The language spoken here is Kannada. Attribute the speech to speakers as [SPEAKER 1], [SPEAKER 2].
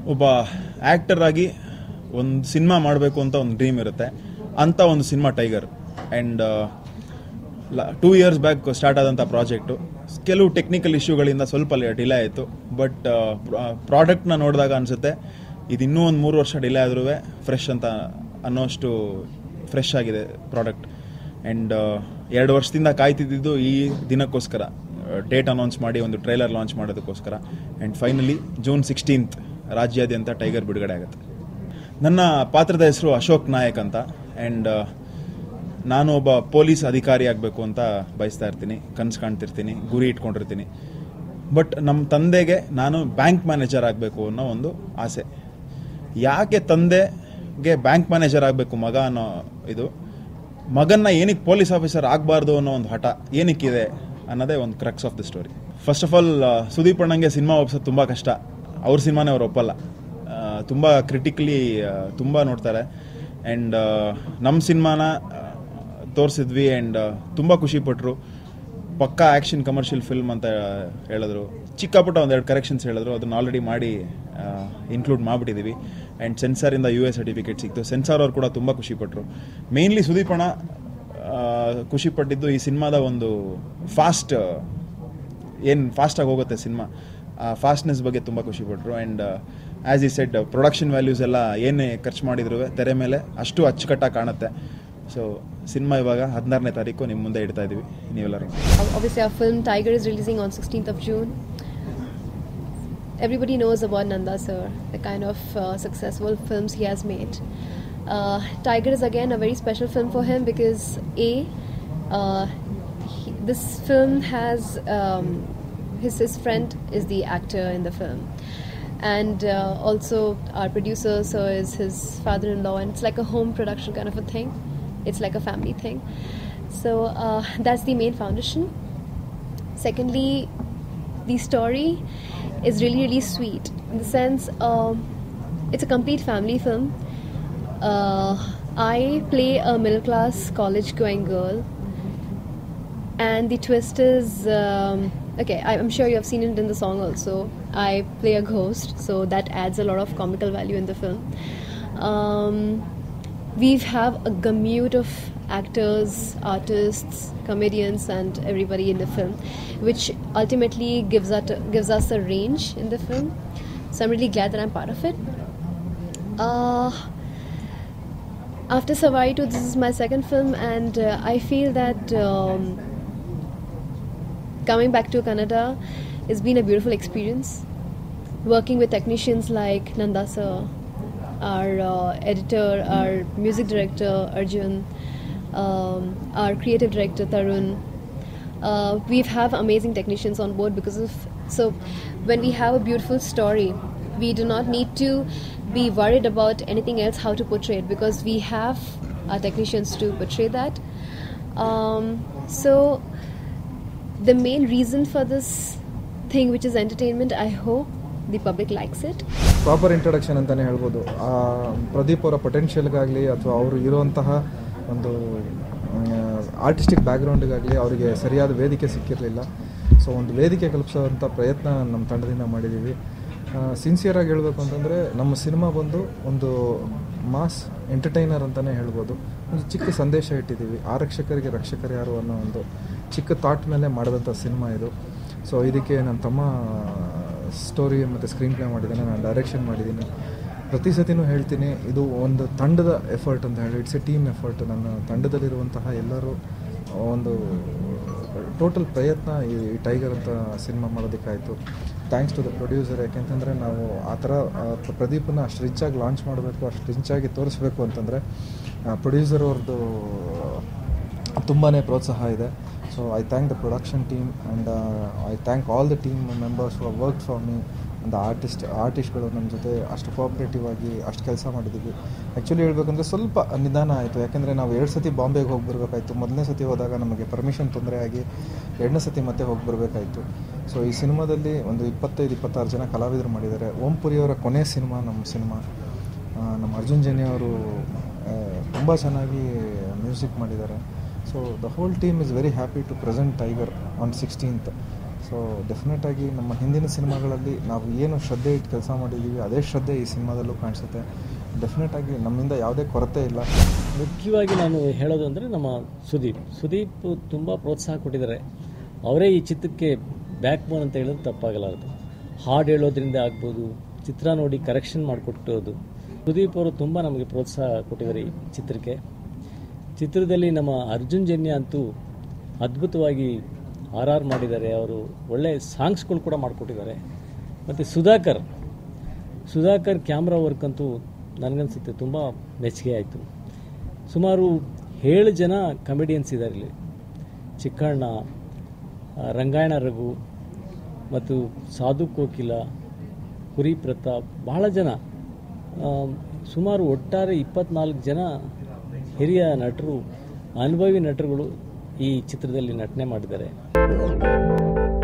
[SPEAKER 1] ಒಬ್ಬ ಆ್ಯಕ್ಟರ್ ಆಗಿ ಒಂದು ಸಿನಿಮಾ ಮಾಡಬೇಕು ಅಂತ ಒಂದು ಡ್ರೀಮ್ ಇರುತ್ತೆ ಅಂತ ಒಂದು cinema Tiger and two years back start ಆದಂಥ ಪ್ರಾಜೆಕ್ಟು ಕೆಲವು ಟೆಕ್ನಿಕಲ್ ಇಶ್ಯೂಗಳಿಂದ ಸ್ವಲ್ಪ ಡಿಲೇ ಆಯಿತು ಬಟ್ ಪ್ರಾಡಕ್ಟ್ನ ನೋಡಿದಾಗ ಅನಿಸುತ್ತೆ ಇದು ಇನ್ನೂ ಒಂದು ಮೂರು ವರ್ಷ ಡಿಲೇ ಆದ್ರೂ ಫ್ರೆಶ್ ಅಂತ ಅನ್ನೋಷ್ಟು ಫ್ರೆಶ್ ಆಗಿದೆ ಪ್ರಾಡಕ್ಟ್ ಆ್ಯಂಡ್ ಎರಡು ವರ್ಷದಿಂದ ಕಾಯ್ತಿದ್ದು ಈ ದಿನಕ್ಕೋಸ್ಕರ ಡೇಟ್ ಅನೌನ್ಸ್ ಮಾಡಿ ಒಂದು ಟ್ರೈಲರ್ ಲಾಂಚ್ ಮಾಡೋದಕ್ಕೋಸ್ಕರ ಆ್ಯಂಡ್ ಫೈನಲಿ ಜೂನ್ ಸಿಕ್ಸ್ಟೀನ್ತ್ ರಾಜ್ಯಾದ್ಯಂತ ಟೈಗರ್ ಬಿಡುಗಡೆ ಆಗುತ್ತೆ ನನ್ನ ಪಾತ್ರದ ಹೆಸರು ಅಶೋಕ್ ನಾಯಕ್ ಅಂತ ಆ್ಯಂಡ್ ನಾನು ಒಬ್ಬ ಪೊಲೀಸ್ ಅಧಿಕಾರಿ ಆಗಬೇಕು ಅಂತ ಬಯಸ್ತಾ ಇರ್ತೀನಿ ಕನಸು ಕಾಣ್ತಿರ್ತೀನಿ ಗುರಿ ಇಟ್ಕೊಂಡಿರ್ತೀನಿ ಬಟ್ ನಮ್ಮ ತಂದೆಗೆ ನಾನು ಬ್ಯಾಂಕ್ ಮ್ಯಾನೇಜರ್ ಆಗಬೇಕು ಅನ್ನೋ ಒಂದು ಆಸೆ ಯಾಕೆ ತಂದೆಗೆ ಬ್ಯಾಂಕ್ ಮ್ಯಾನೇಜರ್ ಆಗಬೇಕು ಮಗ ಅನ್ನೋ ಇದು ಮಗನ್ನ ಏನಕ್ಕೆ ಪೊಲೀಸ್ ಆಫೀಸರ್ ಆಗಬಾರ್ದು ಅನ್ನೋ ಒಂದು ಹಠ ಏನಕ್ಕಿದೆ ಅನ್ನೋದೇ ಒಂದು crux of the story first of all Sudeep ಅಣ್ಣಂಗೆ ಸಿನಿಮಾ ಒಪ್ಸೋದು ತುಂಬ ಕಷ್ಟ ಅವ್ರ ಸಿನಿಮಾನೇ ಅವ್ರು ಒಪ್ಪಲ್ಲ ತುಂಬ ಕ್ರಿಟಿಕಲಿ ತುಂಬ ನೋಡ್ತಾರೆ ಆ್ಯಂಡ್ ನಮ್ಮ ಸಿನಿಮಾನ ತೋರಿಸಿದ್ವಿ ಆ್ಯಂಡ್ ತುಂಬ ಖುಷಿಪಟ್ಟರು ಪಕ್ಕಾ ಆ್ಯಕ್ಷನ್ ಕಮರ್ಷಿಯಲ್ ಫಿಲ್ಮ್ ಅಂತ ಹೇಳಿದ್ರು ಚಿಕ್ಕ ಪುಟ್ಟ ಒಂದೆರಡು ಕರೆಕ್ಷನ್ಸ್ ಹೇಳಿದ್ರು ಅದನ್ನ ಆಲ್ರೆಡಿ ಮಾಡಿ ಇನ್ಕ್ಲೂಡ್ ಮಾಡಿಬಿಟ್ಟಿದ್ದೀವಿ ಆ್ಯಂಡ್ ಸೆನ್ಸಾರಿಂದ ಯು ಎ ಸರ್ಟಿಫಿಕೇಟ್ ಸಿಕ್ತು ಸೆನ್ಸಾರ್ ಅವ್ರು ಕೂಡ ತುಂಬ ಖುಷಿಪಟ್ಟರು ಮೇನ್ಲಿ ಸುದೀಪಣ್ಣ ಖುಷಿಪಟ್ಟಿದ್ದು ಈ ಸಿನಿಮಾದ ಒಂದು ಫಾಸ್ಟ್ ಏನು ಫಾಸ್ಟಾಗಿ ಹೋಗುತ್ತೆ ಸಿನಿಮಾ ಆ ಫಾಸ್ಟ್ನೆಸ್ ಬಗ್ಗೆ ತುಂಬ ಖುಷಿಪಟ್ಟರು and as he said production values ಎಲ್ಲ ಏನೇ ಖರ್ಚು ಮಾಡಿದ್ರು ತೆರೆ ಮೇಲೆ ಅಷ್ಟು ಅಚ್ಚುಕಟ್ಟಾಗಿ ಕಾಣುತ್ತೆ ಸೊ ಸಿನಿಮಾ ಇವಾಗ ಹದಿನಾರನೇ ತಾರೀಕು ನಿಮ್ಮ ಮುಂದೆ ಇಡ್ತಾ ಇದ್ದೀವಿ ನೀವೆಲ್ಲರೂ
[SPEAKER 2] Obviously, our film Tiger is releasing on 16th of June. Everybody knows about Nanda sir, the kind of uh, successful films he has made. Uh, Tiger is again a very special film for him because a uh, he, this film has um, his his friend is the actor in the film, and uh, also our producer sir is his father-in-law, and it's like a home production kind of a thing. It's like a family thing. So uh, that's the main foundation. Secondly, the story is really really sweet in the sense um, it's a complete family film. Uh, I play a middle class college going girl, and the twist is um, okay. I- I'm sure you have seen it in the song also. I play a ghost, so that adds a lot of comical value in the film. Um, we have a gamut of actors, artists, comedians, and everybody in the film, which ultimately gives us gives us a range in the film. So I'm really glad that I'm part of it. Uh, after Savai 2, this is my second film, and uh, I feel that um, coming back to Canada has been a beautiful experience. Working with technicians like Nanda sir, our uh, editor, our music director Arjun, um, our creative director Tarun. Uh, we have amazing technicians on board because of so when we have a beautiful story, we do not need to be worried about anything else how to portray it because we have our technicians to portray that. Um, so the main reason for this thing, which is entertainment, I hope the public likes it.
[SPEAKER 3] Proper introduction ಅಂತಲೇ ಹೇಳ್ಬೋದು ಆ, ಪ್ರದೀಪ್ ಅವರ ಪೊಟೆನ್ಷಿಯಲ್ಗಾಗಲಿ ಅಥವಾ ಅವರು ಇರುವಂತಹ ಒಂದು ಆರ್ಟಿಸ್ಟಿಕ್ ಬ್ಯಾಕ್ಗ್ರೌಂಡಿಗಾಗಲಿ ಅವರಿಗೆ ಸರಿಯಾದ ವೇದಿಕೆ ಸಿಕ್ಕಿರಲಿಲ್ಲ ಸೊ ಒಂದು ವೇದಿಕೆ ಕಲ್ಪಿಸೋವಂಥ ಪ್ರಯತ್ನ ನಮ್ಮ ತಂಡದಿಂದ ಮಾಡಿದ್ದೀವಿ ಸಿನ್ಸಿಯರಾಗಿ ಹೇಳಬೇಕು ಅಂತಂದರೆ ನಮ್ಮ ಸಿನಿಮಾ ಬಂದು ಒಂದು ಮಾಸ್ ಎಂಟರ್ಟೈನರ್ ಅಂತಲೇ ಹೇಳ್ಬೋದು ಒಂದು ಚಿಕ್ಕ ಸಂದೇಶ ಇಟ್ಟಿದ್ದೀವಿ ಆರಕ್ಷಕರಿಗೆ ರಕ್ಷಕರು ಯಾರು ಅನ್ನೋ ಒಂದು ಚಿಕ್ಕ ಥಾಟ್ ಮೇಲೆ ಮಾಡಿದಂಥ ಸಿನಿಮಾ ಇದು ಸೊ ಇದಕ್ಕೆ ನನ್ನ ತಮ್ಮ ಸ್ಟೋರಿ ಮತ್ತು ಸ್ಕ್ರೀನ್ ಪ್ಲೇ ಮಾಡಿದ್ದೇನೆ ನಾನು ಡೈರೆಕ್ಷನ್ ಮಾಡಿದ್ದೀನಿ ಪ್ರತಿ ಸತಿನೂ ಹೇಳ್ತೀನಿ ಇದು ಒಂದು ತಂಡದ ಎಫರ್ಟ್ ಅಂತ ಹೇಳಿ ಇಟ್ಸ್ ಎ ಟೀಮ್ ಎಫರ್ಟ್ ನನ್ನ ತಂಡದಲ್ಲಿರುವಂತಹ ಎಲ್ಲರೂ ಒಂದು ಟೋಟಲ್ ಪ್ರಯತ್ನ ಈ ಟೈಗರ್ ಅಂತ ಸಿನಿಮಾ ಮಾಡೋದಕ್ಕಾಯಿತು ಥ್ಯಾಂಕ್ಸ್ ಟು ದ ಪ್ರೊಡ್ಯೂಸರ್ ಯಾಕೆಂತಂದರೆ ನಾವು ಆ ಥರ ಆ, ಪ್ರದೀಪನ ಅಷ್ಟು ರಿಚಾಗಿ ಲಾಂಚ್ ಮಾಡಬೇಕು ಅಷ್ಟು ರಿಚಾಗಿ ತೋರಿಸ್ಬೇಕು ಅಂತಂದರೆ ಪ್ರೊಡ್ಯೂಸರ್ ಅವ್ರದ್ದು ತುಂಬಾ ಪ್ರೋತ್ಸಾಹ ಇದೆ so I thank the production team and I thank all the team members who work for me ಒಂದು ಆರ್ಟಿಸ್ಟ್ ಆರ್ಟಿಸ್ಟ್ಗಳು ನಮ್ಮ ಜೊತೆ ಅಷ್ಟು ಕೋಆಪ್ರೇಟಿವ್ ಆಗಿ ಅಷ್ಟು ಕೆಲಸ ಮಾಡಿದ್ದೀವಿ ಆ್ಯಕ್ಚುಲಿ ಹೇಳ್ಬೇಕಂದ್ರೆ ಸ್ವಲ್ಪ ನಿಧಾನ ಆಯಿತು ಯಾಕೆಂದರೆ ನಾವು ಎರಡು ಸತಿ ಬಾಂಬೆಗೆ ಹೋಗಿ ಬರಬೇಕಾಯ್ತು ಮೊದಲನೇ ಸತಿ ಹೋದಾಗ ನಮಗೆ ಪರ್ಮಿಷನ್ ತೊಂದರೆ ಆಗಿ ಎರಡನೇ ಸತಿ ಮತ್ತೆ ಹೋಗಿ ಬರಬೇಕಾಯ್ತು ಸೊ ಈ ಸಿನಿಮಾದಲ್ಲಿ ಒಂದು ಇಪ್ಪತ್ತೈದು ಇಪ್ಪತ್ತಾರು ಜನ ಕಲಾವಿದರು ಮಾಡಿದ್ದಾರೆ ಓಂ ಪುರಿಯವರ ಕೊನೆ ಸಿನಿಮಾ ನಮ್ಮ ಸಿನಿಮಾ ಆ, ನಮ್ಮ ಅರ್ಜುನ್ ಜನ್ಯ ಅವರು ತುಂಬ ಚೆನ್ನಾಗಿ ಮ್ಯೂಸಿಕ್ ಮಾಡಿದ್ದಾರೆ so the whole team is very happy to present Tiger on sixteenth so ಡೆಫಿನೆಟಾಗಿ ನಮ್ಮ ಹಿಂದಿನ ಸಿನಿಮಾಗಳಲ್ಲಿ ನಾವು ಏನು ಶ್ರದ್ಧೆ ಇಟ್ಟು ಕೆಲಸ ಮಾಡಿದ್ದೀವಿ ಅದೇ ಶ್ರದ್ಧೆ ಈ ಸಿನಿಮಾದಲ್ಲೂ ಕಾಣಿಸುತ್ತೆ ಡೆಫಿನೆಟಾಗಿ ನಮ್ಮಿಂದ ಯಾವುದೇ ಕೊರತೆ ಇಲ್ಲ
[SPEAKER 4] ಮುಖ್ಯವಾಗಿ ನಾನು ಹೇಳೋದು ಅಂದರೆ ನಮ್ಮ ಸುದೀಪ್ ಸುದೀಪ್ ತುಂಬ ಪ್ರೋತ್ಸಾಹ ಕೊಟ್ಟಿದ್ದಾರೆ ಅವರೇ ಈ ಚಿತ್ರಕ್ಕೆ ಬ್ಯಾಕ್ ಬೋನ್ ಅಂತ ಹೇಳೋದು ತಪ್ಪಾಗಲಾರದು ಹಾಡು ಹೇಳೋದ್ರಿಂದ ಆಗ್ಬೋದು ಚಿತ್ರ ನೋಡಿ ಕರೆಕ್ಷನ್ ಮಾಡಿಕೊಟ್ಟೋದು ಸುದೀಪ್ ಅವರು ತುಂಬ ನಮಗೆ ಪ್ರೋತ್ಸಾಹ ಕೊಟ್ಟಿದ್ದಾರೆ ಈ ಚಿತ್ರಕ್ಕೆ ಚಿತ್ರದಲ್ಲಿ ನಮ್ಮ ಅರ್ಜುನ್ ಜನ್ಯ ಅಂತೂ ಅದ್ಭುತವಾಗಿ ಆರ್ ಆರ್ ಮಾಡಿದ್ದಾರೆ ಅವರು ಒಳ್ಳೆ ಸಾಂಗ್ಸ್ಗಳು ಕೂಡ ಮಾಡಿಕೊಟ್ಟಿದ್ದಾರೆ ಮತ್ತು ಸುಧಾಕರ್ ಸುಧಾಕರ್ ಕ್ಯಾಮ್ರಾ ವರ್ಕ್ ಅಂತೂ ನನಗನ್ಸುತ್ತೆ ತುಂಬ ಮೆಚ್ಚುಗೆ ಆಯಿತು ಸುಮಾರು ಏಳು ಜನ ಕಮಿಡಿಯನ್ಸ್ ಇದ್ದಾರೆ ಇಲ್ಲಿ ಚಿಕ್ಕಣ್ಣ ಆ, ರಂಗಾಯಣ ರಘು ಮತ್ತು ಸಾಧು ಕೋಕಿಲ ಕುರಿ ಪ್ರತಾಪ್ ಬಹಳ ಜನ ಆ, ಸುಮಾರು ಒಟ್ಟಾರೆ ಇಪ್ಪತ್ನಾಲ್ಕು ಜನ ಹಿರಿಯ ನಟರು ಅನುಭವಿ ನಟರುಗಳು ಈ ಚಿತ್ರದಲ್ಲಿ ನಟನೆ ಮಾಡಿದ್ದಾರೆ